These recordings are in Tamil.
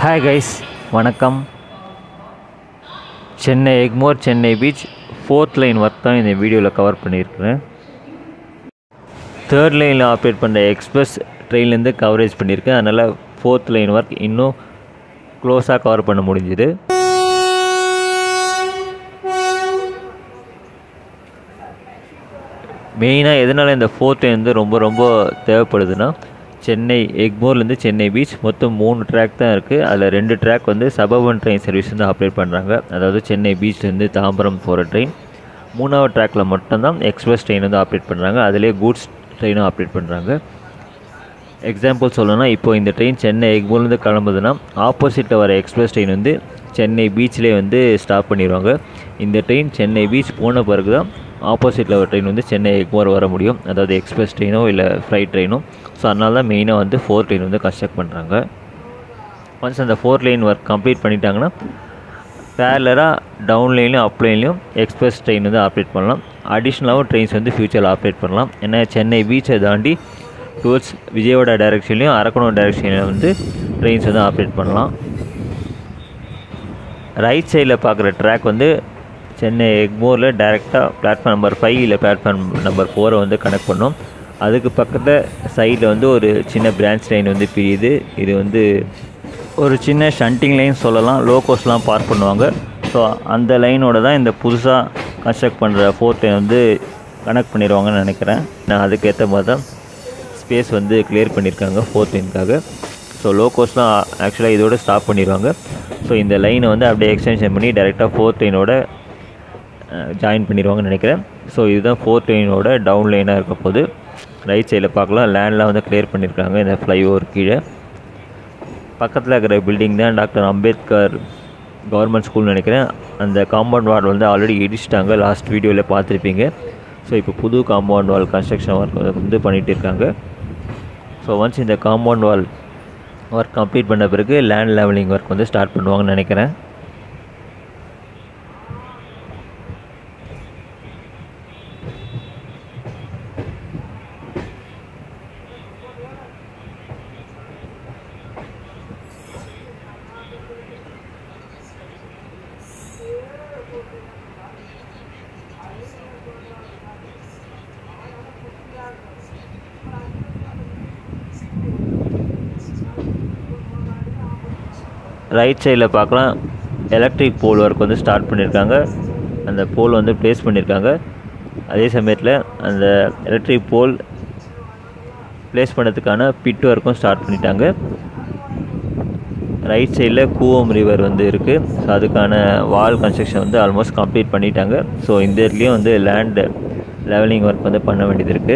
ஹாய் கைஸ் வணக்கம் Chennai Egmore Chennai beach fourth line work தான் இந்த வீடியோவில் கவர் பண்ணியிருக்கிறேன் தேர்ட் லைனில் ஆப்ரேட் பண்ணுற எக்ஸ்பிரஸ் ட்ரெயின்லேருந்து கவரேஜ் பண்ணியிருக்கேன் அதனால் ஃபோர்த் லைன் ஒர்க் இன்னும் க்ளோஸாக கவர் பண்ண முடிஞ்சுது மெயினாக எதனால் இந்த ஃபோர்த் லைன் வந்து ரொம்ப ரொம்ப தேவைப்படுதுன்னா சென்னை எக்மோர்லேருந்து சென்னை பீச் மொத்தம் மூணு ட்ராக் தான் இருக்குது அதில் ரெண்டு ட்ராக் வந்து சபர்பன் ட்ரெயின் சர்வீஸ் வந்து ஆப்ரேட் பண்ணுறாங்க அதாவது சென்னை பீச்லேருந்து தாம்பரம் போகிற ட்ரெயின் மூணாவது ட்ராக்கில் மட்டும்தான் எக்ஸ்பிரஸ் ட்ரெயின் வந்து ஆப்ரேட் பண்ணுறாங்க அதிலே கூட்ஸ் ட்ரெயினும் ஆப்ரேட் பண்ணுறாங்க எக்ஸாம்பிள் சொல்லணும்னா இப்போ இந்த ட்ரெயின் சென்னை எக்மோர்லேருந்து கிளம்புதுன்னா ஆப்போசிட்டில் வர எக்ஸ்பிரஸ் ட்ரெயின் வந்து சென்னை பீச்லேயே வந்து ஸ்டாப் பண்ணிடுவாங்க இந்த ட்ரெயின் சென்னை பீச் போன பிறகு தான் ஆப்போசிட்டில் வர ட்ரெயின் வந்து சென்னை எக்மோர் வர முடியும் அதாவது எக்ஸ்பிரஸ் ட்ரெயினோ இல்லை ஃப்ளைட் ட்ரெயினோ ஸோ அதனால தான் மெயினாக வந்து ஃபோர் ட்ரெயின் வந்து கன்ஸ்ட்ரக்ட் பண்ணுறாங்க ஒன்ஸ் அந்த ஃபோர் லைன் ஒர்க் கம்ப்ளீட் பண்ணிட்டாங்கன்னா பேரலராக டவுன் லைன்லையும் அப் லைன்லையும் எக்ஸ்பிரஸ் ட்ரெயின் வந்து ஆப்ரேட் பண்ணலாம் அடிஷ்னலாகவும் ட்ரெயின்ஸ் வந்து ஃப்யூச்சரில் ஆப்ரேட் பண்ணலாம் ஏன்னா சென்னை பீச்சை தாண்டி டுவர்ட்ஸ் விஜயவாடா டைரக்ஷன்லையும் அரக்கணம் டைரக்ஷன்லையும் வந்து ட்ரெயின்ஸ் வந்து ஆப்ரேட் பண்ணலாம் ரைட் சைடில் பார்க்குற ட்ராக் வந்து சென்னை எக்மோரில் டேரெக்டாக பிளாட்ஃபார்ம் நம்பர் ஃபைவ் இல்லை பிளாட்ஃபார்ம் நம்பர் ஃபோரை வந்து கனெக்ட் பண்ணோம் அதுக்கு பக்கத்தில் சைடில் வந்து ஒரு சின்ன பிரான்ச் லைன் வந்து பிரியுது இது வந்து ஒரு சின்ன ஷண்டிங் லைன் சொல்லலாம் லோகோஸ்லாம் பார்க் பண்ணுவாங்க ஸோ அந்த லைனோட தான் இந்த புதுசாக கன்ஸ்ட்ரக்ட் பண்ணுற ஃபோர்த் லைன் வந்து கனெக்ட் பண்ணிடுவாங்கன்னு நினைக்கிறேன் நான் அதுக்கேற்ற மாதிரி தான் ஸ்பேஸ் வந்து கிளியர் பண்ணியிருக்காங்க ஃபோர்த் லைனுக்காக ஸோ லோகோஸ்லாம் ஆக்சுவலாக இதோட ஸ்டாப் பண்ணிடுவாங்க ஸோ இந்த லைனை வந்து அப்படியே எக்ஸ்டென்ஷன் பண்ணி டேரெக்டாக ஃபோர்த் லைனோட ஜாயின் பண்ணிடுவாங்கன்னு நினைக்கிறேன் ஸோ இதுதான் ஃபோர்த் லைனோட டவுன் லைனாக இருக்க போது ரைட் சைடில் பார்க்கலாம் லேண்ட்லாம் வந்து கிளியர் பண்ணியிருக்காங்க இந்த ஃப்ளைஓவர் கீழே பக்கத்தில் இருக்கிற பில்டிங் தான் டாக்டர் அம்பேத்கர் கவர்மெண்ட் ஸ்கூல் நினைக்கிறேன் அந்த காம்பவுண்ட் வால் வந்து ஆல்ரெடி இடிச்சிட்டாங்க லாஸ்ட் வீடியோவில் பார்த்துருப்பீங்க ஸோ இப்போ புது காம்பவுண்ட் வால் கன்ஸ்ட்ரக்ஷன் ஒர்க் வந்து பண்ணிகிட்டு இருக்காங்க ஸோ ஒன்ஸ் இந்த காம்பவுண்ட் வால் ஒர்க் கம்ப்ளீட் பண்ண பிறகு லேண்ட் லெவலிங் ஒர்க் வந்து ஸ்டார்ட் பண்ணுவாங்கன்னு நினைக்கிறேன் ரைட் சைடில் பார்க்கலாம் எலக்ட்ரிக் போல் ஒர்க் வந்து ஸ்டார்ட் பண்ணியிருக்காங்க அந்த போல் வந்து ப்ளேஸ் பண்ணியிருக்காங்க அதே சமயத்தில் அந்த எலக்ட்ரிக் போல் ப்ளேஸ் பண்ணதுக்கான பிட் ஒர்க்கும் ஸ்டார்ட் பண்ணிட்டாங்க ரைட் சைடில் கூவம் ரிவர் வந்து இருக்குது ஸோ அதுக்கான வால் கன்ஸ்ட்ரக்ஷன் வந்து ஆல்மோஸ்ட் கம்ப்ளீட் பண்ணிட்டாங்க ஸோ இந்த இடத்துலையும் வந்து லேண்டு லெவலிங் ஒர்க் வந்து பண்ண வேண்டியது இருக்குது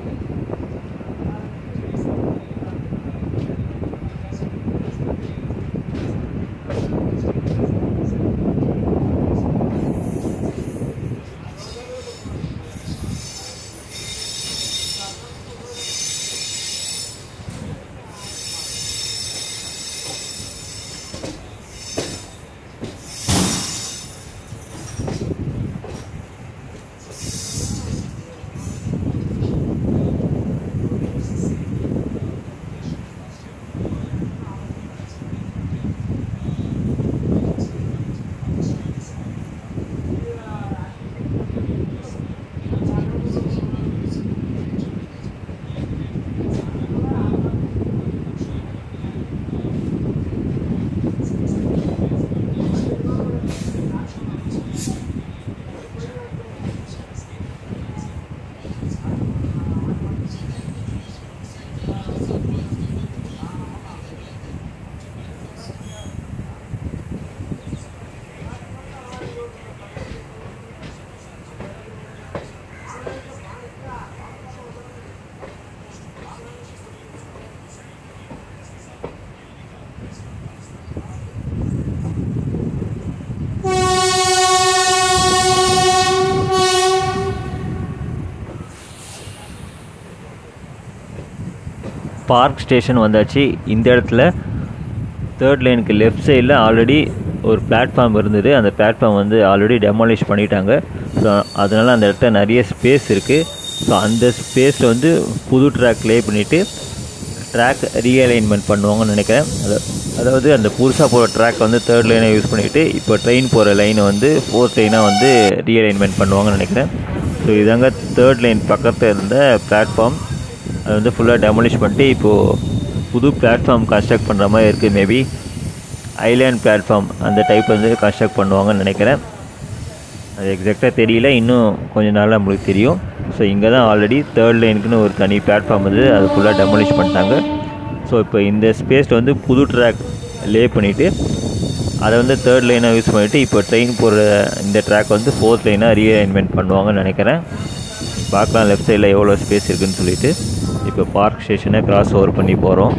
பார்க் ஸ்டேஷன் வந்தாச்சு இந்த இடத்துல தேர்ட் லைனுக்கு லெஃப்ட் சைடில் ஆல்ரெடி ஒரு பிளாட்ஃபார்ம் இருந்தது அந்த பிளாட்ஃபார்ம் வந்து ஆல்ரெடி டெமாலிஷ் பண்ணிட்டாங்க ஸோ அதனால் அந்த இடத்துல நிறைய ஸ்பேஸ் இருக்குது ஸோ அந்த ஸ்பேஸில் வந்து புது ட்ராக் லே பண்ணிவிட்டு ட்ராக் ரீஅலைன்மெண்ட் பண்ணுவாங்கன்னு நினைக்கிறேன் அது அதாவது அந்த புதுசாக போகிற ட்ராக் வந்து தேர்ட் லைனை யூஸ் பண்ணிக்கிட்டு இப்போ ட்ரெயின் போகிற லைனை வந்து ஃபோர்த் லைனாக வந்து ரீஅலைன்மெண்ட் பண்ணுவாங்கன்னு நினைக்கிறேன் ஸோ இதாங்க தேர்ட் லைன் பக்கத்தில் இருந்த பிளாட்ஃபார்ம் அது வந்து ஃபுல்லாக டெமலிஷ் பண்ணிட்டு இப்போது புது பிளாட்ஃபார்ம் கன்ஸ்ட்ரக்ட் பண்ணுற மாதிரி இருக்குது மேபி ஐலேண்ட் பிளாட்ஃபார்ம் அந்த டைப் வந்து கன்ஸ்ட்ரக்ட் பண்ணுவாங்கன்னு நினைக்கிறேன் அது எக்ஸாக்டாக தெரியல இன்னும் கொஞ்ச நாளில் நம்மளுக்கு தெரியும் ஸோ இங்கே தான் ஆல்ரெடி தேர்ட் லைனுக்குன்னு ஒரு தனி பிளாட்ஃபார்ம் வந்து அது ஃபுல்லாக டெமலிஷ் பண்ணிட்டாங்க ஸோ இப்போ இந்த ஸ்பேஸில் வந்து புது ட்ராக் லே பண்ணிவிட்டு அதை வந்து தேர்ட் லைனாக யூஸ் பண்ணிவிட்டு இப்போ ட்ரெயின் போகிற இந்த ட்ராக் வந்து ஃபோர்த் லைனாக ரீஅலைன்மெண்ட் பண்ணுவாங்கன்னு நினைக்கிறேன் பார்க்கலாம் லெஃப்ட் சைடில் எவ்வளோ ஸ்பேஸ் இருக்குதுன்னு சொல்லிட்டு இப்போ பார்க் ஸ்டேஷனை கிராஸ் ஓவர் பண்ணி போகிறோம்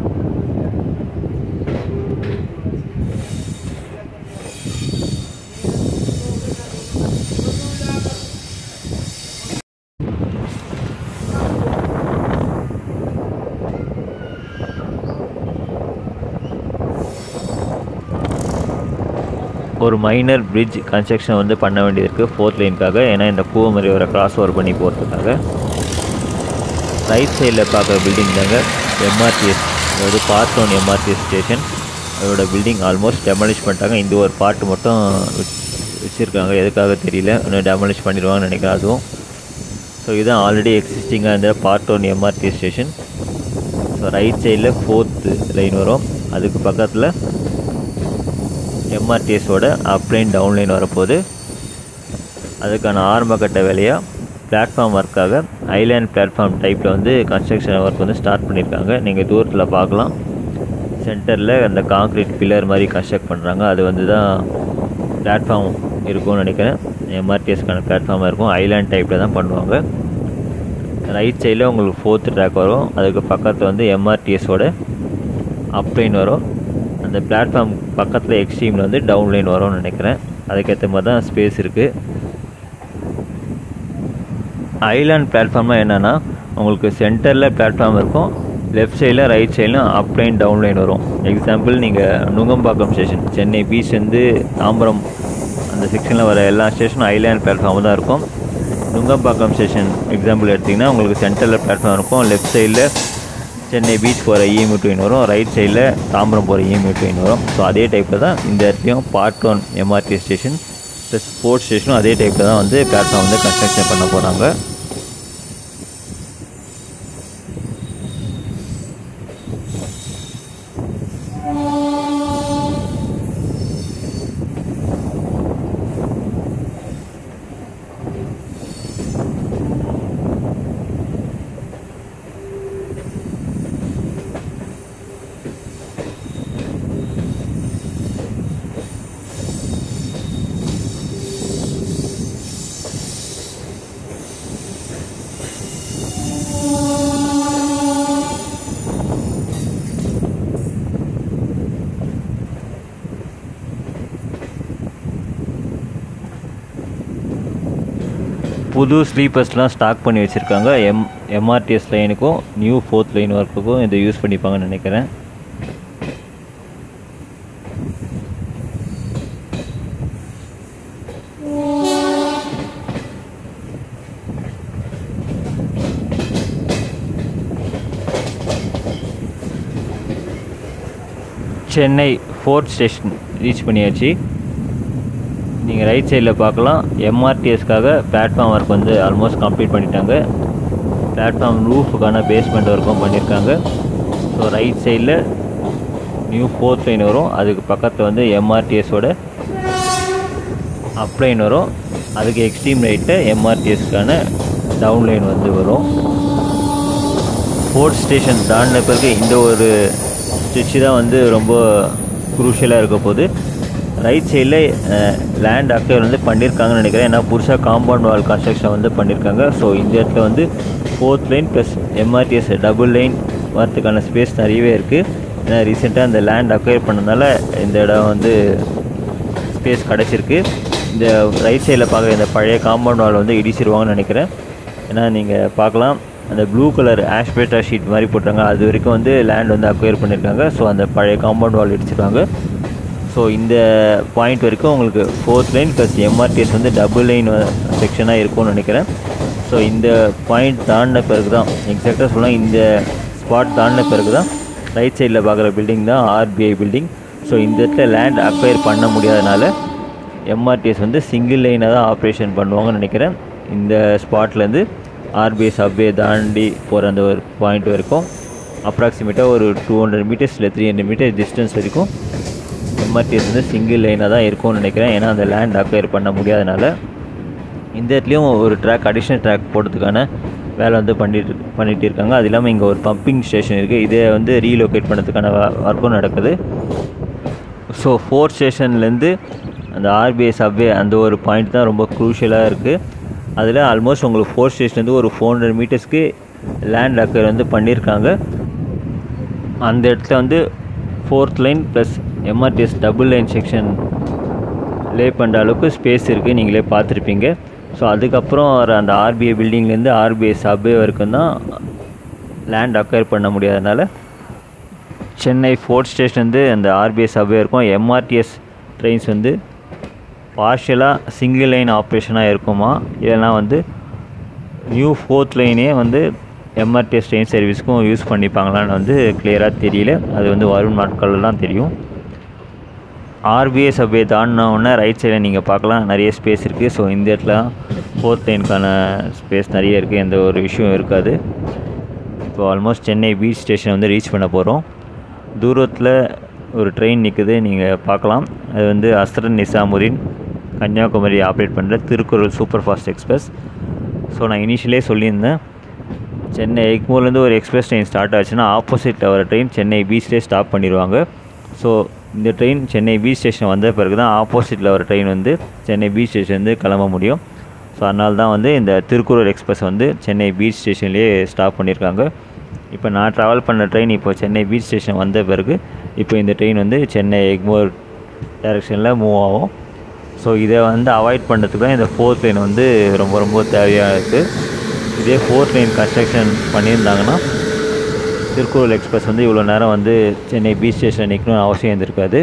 ஒரு மைனர் பிரிட்ஜ் கன்ஸ்ட்ரக்ஷன் வந்து பண்ண வேண்டியது இருக்குது ஃபோர்த் லைனுக்காக ஏன்னா இந்த பூவமரி வர கிராஸ் ஓவர் பண்ணி போகிறதுக்காக ரைட் சைடில் பார்க்குற பில்டிங் தாங்க எம்ஆர்டிஎஸ் அதாவது பார்ட் ஒன் எம்ஆர்டிஎஸ் ஸ்டேஷன் அதோட பில்டிங் ஆல்மோஸ்ட் டெமாலிஷ் பண்ணிட்டாங்க இந்த ஒரு பார்ட் மட்டும் வச்சுருக்காங்க எதுக்காக தெரியல இன்னும் டெமாலிஷ் பண்ணிடுவாங்கன்னு நினைக்கிறேன் அதுவும் ஸோ இதுதான் ஆல்ரெடி எக்ஸிஸ்டிங்காக இருந்த part one MRTS station so right சைடில் ஃபோர்த்து லைன் வரும் அதுக்கு பக்கத்தில் எம்ஆர்டிஎஸோட அப்லைன் டவுன்லைன் வரப்போகுது அதுக்கான ஆரம்ப கட்ட வேலையாக பிளாட்ஃபார்ம் ஒர்க்காக ஐலேண்ட் பிளாட்ஃபார்ம் டைப்பில் வந்து கன்ஸ்ட்ரக்ஷன் ஒர்க் வந்து ஸ்டார்ட் பண்ணியிருக்காங்க நீங்கள் தூரத்தில் பார்க்கலாம் சென்டரில் அந்த காங்க்ரீட் பில்லர் மாதிரி கன்ஸ்ட்ரக்ட் பண்ணுறாங்க அது வந்து தான் பிளாட்ஃபார்ம் இருக்கும்னு நினைக்கிறேன் எம்ஆர்டிஎஸ்க்கான பிளாட்ஃபார்மாக இருக்கும் ஐலேண்ட் டைப்பில் தான் பண்ணுவாங்க ரைட் சைடில் உங்களுக்கு ஃபோர்த்து ட்ராக் வரும் அதுக்கு பக்கத்தில் வந்து எம்ஆர்டிஎஸோட அப்லைன் வரும் அந்த பிளாட்ஃபார்ம் பக்கத்தில் எக்ஸ்ட்ரீமில் வந்து டவுன் லைன் வரும்னு நினைக்கிறேன் அதுக்கேற்ற மாதிரி தான் ஸ்பேஸ் இருக்குது ஐலாண்ட் பிளாட்ஃபார்ம்னால் என்னென்னா உங்களுக்கு சென்டரில் பிளாட்ஃபார்ம் இருக்கும் லெஃப்ட் சைடில் ரைட் சைடிலும் அப் லைன் டவுன் லைன் வரும் எக்ஸாம்பிள் நீங்கள் நுங்கம்பாக்கம் ஸ்டேஷன் சென்னை பீச்லேருந்து தாம்பரம் அந்த செக்ஷனில் வர எல்லா ஸ்டேஷனும் ஐலாண்ட் பிளாட்ஃபார்ம் தான் இருக்கும் நுங்கம்பாக்கம் ஸ்டேஷன் எக்ஸாம்பிள் எடுத்திங்கன்னா உங்களுக்கு சென்டரில் பிளாட்ஃபார்ம் இருக்கும் லெஃப்ட் சைடில் சென்னை பீச் போகிற இஎம்யூ ட்ரெயின் வரும் ரைட் சைடில் தாம்பரம் போகிற இஎம்யூ ட்ரெயின் வரும் ஸோ அதே டைப்பில் தான் இந்த இடத்துலையும் part one MRT station plus sports ஸ்டேஷனும் அதே டைப்பில் தான் வந்து பிளாட்ஃபார்ம் வந்து கன்ஸ்ட்ரக்ஷன் பண்ண போகிறாங்க புது ஸ்லீப்பர்ஸ்லாம் ஸ்டாக் பண்ணி வச்சுருக்காங்க எம் எம்ஆர்டிஎஸ் லைனுக்கும் நியூ ஃபோர்த் லைன் ஒர்க்குக்கும் இதை யூஸ் பண்ணிப்பாங்கன்னு நினைக்கிறேன் சென்னை ஃபோர்த் ஸ்டேஷன் ரீச் பண்ணியாச்சு நீங்கள் ரைட் சைடில் பார்க்கலாம் எம்ஆர்டிஎஸ்க்காக பிளாட்ஃபார்ம் ஒர்க் வந்து ஆல்மோஸ்ட் கம்ப்ளீட் பண்ணிட்டாங்க பிளாட்ஃபார்ம் ரூஃபுக்கான பேஸ்மெண்ட் ஒர்க்கும் பண்ணியிருக்காங்க ஸோ ரைட் சைடில் நியூ ஃபோர்த் லைன் வரும் அதுக்கு பக்கத்தில் வந்து எம்ஆர்டிஎஸோட அப்லைன் வரும் அதுக்கு எக்ஸ்ட்ரீம் ரைட்டில் எம்ஆர்டிஎஸ்க்கான டவுன் லைன் வந்து வரும் ஃபோர்த் ஸ்டேஷன் தாண்டின பிறகு இந்த ஒரு ஸ்டிச்சு தான் வந்து ரொம்ப குரூஷியலாக இருக்க போகுது ரைட் சைடில் லேண்ட் அக்டர் வந்து பண்ணியிருக்காங்கன்னு நினைக்கிறேன் ஏன்னா புதுசாக காம்பவுண்ட் வால் கன்ஸ்ட்ரக்ஷன் வந்து பண்ணியிருக்காங்க ஸோ இந்த இடத்துல வந்து fourth line plus MRTS double line வரத்துக்கான ஸ்பேஸ் நிறையவே இருக்குது ஏன்னா ரீசெண்டாக இந்த லேண்ட் அக்வயர் பண்ணனால இந்த இடம் வந்து ஸ்பேஸ் கிடச்சிருக்கு இந்த ரைட் சைடில் பார்க்குற இந்த பழைய காம்பவுண்ட் வால் வந்து இடிச்சிருவாங்கன்னு நினைக்கிறேன் ஏன்னா நீங்கள் பார்க்கலாம் அந்த ப்ளூ கலர் ஆஷ்பேட்டா ஷீட் மாதிரி போட்டாங்க அது வரைக்கும் வந்து லேண்ட் வந்து அக்வயர் பண்ணியிருக்காங்க ஸோ அந்த பழைய காம்பவுண்ட் வால் இடிச்சிருவாங்க ஸோ இந்த பாயிண்ட் வரைக்கும் உங்களுக்கு ஃபோர்த் லைன் ப்ளஸ் எம்ஆர்டிஎஸ் வந்து டபுள் லைன் செக்ஷனாக இருக்கும்னு நினைக்கிறேன் ஸோ இந்த பாயிண்ட் தாண்டின பிறகு தான் எக்ஸாக்டாக சொல்லலாம் இந்த ஸ்பாட் தாண்டின பிறகு தான் ரைட் சைடில் பார்க்குற பில்டிங் தான் ஆர்பிஐ பில்டிங் ஸோ இந்த இடத்துல லேண்ட் அக்வயர் பண்ண முடியாதனால எம்ஆர்டிஎஸ் வந்து சிங்கிள் லைனாக தான் ஆப்ரேஷன் பண்ணுவாங்கன்னு நினைக்கிறேன் இந்த ஸ்பாட்லேருந்து ஆர்பிஐ சப்வே தாண்டி போகிற அந்த ஒரு பாயிண்ட் வரைக்கும் அப்ராக்சிமேட்டாக ஒரு டூ ஹண்ட்ரட் மீட்டர்ஸ் இல்லை த்ரீ ஹண்ட்ரட் மீட்டர்ஸ் டிஸ்டன்ஸ் வரைக்கும் எம்ஆர்டிஎஸ் வந்து சிங்கிள் லைனாக தான் இருக்கும்னு நினைக்கிறேன் ஏன்னா அந்த லேண்ட் அக்வயர் பண்ண முடியாதனால இந்த இடத்துலையும் ஒரு ட்ராக் அடிஷ்னல் ட்ராக் போடுறதுக்கான வேலை வந்து பண்ணிட்டு பண்ணிகிட்டு இருக்காங்க அது இல்லாமல் இங்கே ஒரு பம்பிங் ஸ்டேஷன் இருக்குது இதை வந்து ரீலோகேட் பண்ணுறதுக்கான ஒர்க்கும் நடக்குது ஸோ ஃபோர் ஸ்டேஷன்லேருந்து அந்த ஆர்பிஐ சப்வே அந்த ஒரு பாயிண்ட் தான் ரொம்ப க்ரூஷியலாக இருக்குது அதில் ஆல்மோஸ்ட் உங்களுக்கு ஃபோர் ஸ்டேஷன்லேருந்து ஒரு ஃபோர் ஹண்ட்ரட் மீட்டர்ஸ்க்கு லேண்ட் அக்கர் வந்து பண்ணியிருக்காங்க அந்த இடத்துல வந்து fourth line plus MRTS double line section lay பண்ணுற அளவுக்கு ஸ்பேஸ் இருக்குது நீங்களே பார்த்துருப்பீங்க ஸோ அதுக்கப்புறம் வர அந்த ஆர்பிஐ பில்டிங்லேருந்து ஆர்பிஐ சப்வே வரைக்கும் தான் லேண்ட் அக்வயர் பண்ண முடியாதனால சென்னை ஃபோர்ட் ஸ்டேஷன்லேருந்து அந்த ஆர்பிஐ சப்வே இருக்கும் எம்ஆர்டிஎஸ் ட்ரெயின்ஸ் வந்து பார்ஷியலாக சிங்கிள் லைன் ஆப்ரேஷனாக இருக்குமா இல்லைனா வந்து நியூ ஃபோர்த் லைனே வந்து எம்ஆர்டிஎஸ் ட்ரெயின் சர்வீஸ்க்கும் யூஸ் பண்ணிப்பாங்களான்னு வந்து கிளியராக தெரியல அது வந்து வரும் நாட்களில் தான் தெரியும் ஆர்பிஐ சப்வே தாண்டினோடனே ரைட் சைடில் நீங்கள் பார்க்கலாம் நிறைய ஸ்பேஸ் இருக்குது ஸோ இந்த இடத்துல ஃபோர்த் லைனுக்கான ஸ்பேஸ் நிறைய இருக்குது எந்த ஒரு விஷயம் இருக்காது இப்போ ஆல்மோஸ்ட் சென்னை பீச் ஸ்டேஷன் வந்து ரீச் பண்ண போகிறோம் தூரத்தில் ஒரு ட்ரெயின் நிற்குது நீங்கள் பார்க்கலாம் அது வந்து அஸ்ரன் நிசாமுதீன் கன்னியாகுமரி ஆப்ரேட் பண்ணுற Thirukkural super fast express so நான் இனிஷியலே சொல்லியிருந்தேன் சென்னை எக்மோர்லேருந்து ஒரு எக்ஸ்பிரஸ் ட்ரெயின் ஸ்டார்ட் ஆச்சுன்னா ஆப்போசிட் வர ட்ரெயின் சென்னை பீச்லேயே ஸ்டாப் பண்ணிடுவாங்க ஸோ இந்த ட்ரெயின் சென்னை பீச் ஸ்டேஷன் வந்த பிறகு தான் ஆப்போசிட்டில் வர ட்ரெயின் வந்து சென்னை பீச் ஸ்டேஷன் வந்து கிளம்ப முடியும் ஸோ அதனால தான் வந்து இந்த திருக்குறள் எக்ஸ்பிரஸ் வந்து சென்னை பீச் ஸ்டேஷன்லேயே ஸ்டாப் பண்ணியிருக்காங்க இப்போ நான் ட்ராவல் பண்ண ட்ரெயின் இப்போ சென்னை பீச் ஸ்டேஷன் வந்த பிறகு இப்போ இந்த ட்ரெயின் வந்து சென்னை எக்மோர் டைரெக்ஷனில் மூவ் ஆகும் ஸோ இதை வந்து அவாய்ட் பண்ணுறதுக்கு தான் இந்த ஃபோர்த் லைன் வந்து ரொம்ப ரொம்ப தேவையாக இருக்குது இதே ஃபோர்த் லைன் கன்ஸ்ட்ரக்ஷன் பண்ணியிருந்தாங்கன்னா திருக்குறள் எக்ஸ்பிரஸ் வந்து இவ்வளோ நேரம் வந்து சென்னை பீச் ஸ்டேஷன் நிற்கணும்னு அவசியம் இருந்திருக்காது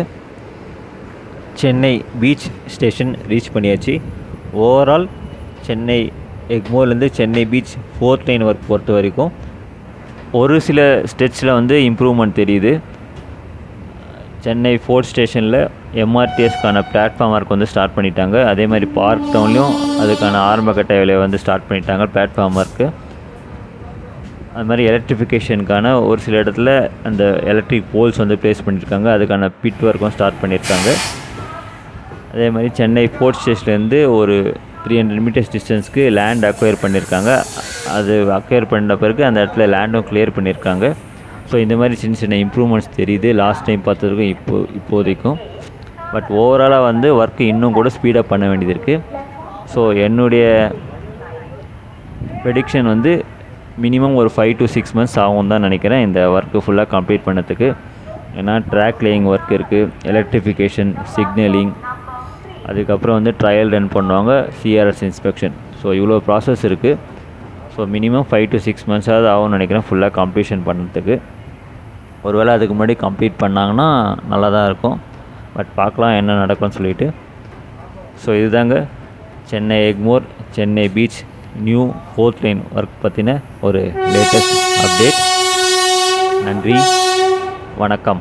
சென்னை பீச் ஸ்டேஷன் ரீச் பண்ணியாச்சு ஓவரால் சென்னை எக்மோர்லேருந்து Chennai beach fourth line work பொறுத்த வரைக்கும் ஒரு சில ஸ்டெச்சில் வந்து இம்ப்ரூவ்மெண்ட் தெரியுது சென்னை ஃபோர்ட் ஸ்டேஷனில் எம்ஆர்டிஎஸ்க்கான பிளாட்ஃபார்ம் ஒர்க் வந்து ஸ்டார்ட் பண்ணிட்டாங்க அதே மாதிரி பார்க் டவுன்லேயும் அதுக்கான ஆரம்ப கட்ட வேலையை வந்து ஸ்டார்ட் பண்ணிட்டாங்க பிளாட்ஃபார்ம் ஒர்க்கு அது மாதிரி எலக்ட்ரிஃபிகேஷனுக்கான ஒரு சில இடத்துல அந்த எலக்ட்ரிக் போல்ஸ் வந்து ப்ளேஸ் பண்ணியிருக்காங்க அதுக்கான பிட் ஒர்க்கும் ஸ்டார்ட் பண்ணியிருக்காங்க அதே மாதிரி சென்னை ஃபோர்ட் ஸ்டேஷன்லேருந்து ஒரு த்ரீ ஹண்ட்ரட் மீட்டர்ஸ் டிஸ்டன்ஸ்க்கு லேண்ட் அக்வயர் பண்ணியிருக்காங்க அது அக்வயர் பண்ண பிறகு அந்த இடத்துல லேண்டும் கிளியர் பண்ணியிருக்காங்க ஸோ இந்த மாதிரி சின்ன சின்ன இம்ப்ரூவ்மெண்ட்ஸ் தெரியுது லாஸ்ட் டைம் பார்த்ததுக்கும் இப்போ இப்போதைக்கும் பட் ஓவராலாக வந்து ஒர்க்கு இன்னும் கூட ஸ்பீடப் பண்ண வேண்டியது இருக்குது ஸோ என்னுடைய ப்ரெடிக்ஷன் வந்து மினிமம் ஒரு ஃபைவ் டு சிக்ஸ் மந்த்ஸ் ஆகும் தான் நினைக்கிறேன் இந்த ஒர்க்கு ஃபுல்லாக கம்ப்ளீட் பண்ணதுக்கு ஏன்னா ட்ராக் லேயிங் ஒர்க் இருக்குது எலக்ட்ரிஃபிகேஷன் சிக்னலிங் அதுக்கப்புறம் வந்து ட்ரையல் ரன் பண்ணுவாங்க சிஆர்எஸ் இன்ஸ்பெக்ஷன் ஸோ இவ்வளோ ப்ராசஸ் இருக்குது so minimum five to six மந்த்ஸாவது ஆகும்னு நினைக்கிறேன் ஃபுல்லாக கம்ப்ளீஷன் பண்ணுறதுக்கு ஒருவேளை அதுக்கு முன்னாடி கம்ப்ளீட் பண்ணாங்கன்னா நல்லா தான் இருக்கும் பட் பார்க்கலாம் என்ன நடக்கும்னு சொல்லிட்டு ஸோ இதுதாங்க Chennai Egmore Chennai beach new fourth line work பற்றின ஒரு லேட்டஸ்ட் அப்டேட் நன்றி வணக்கம்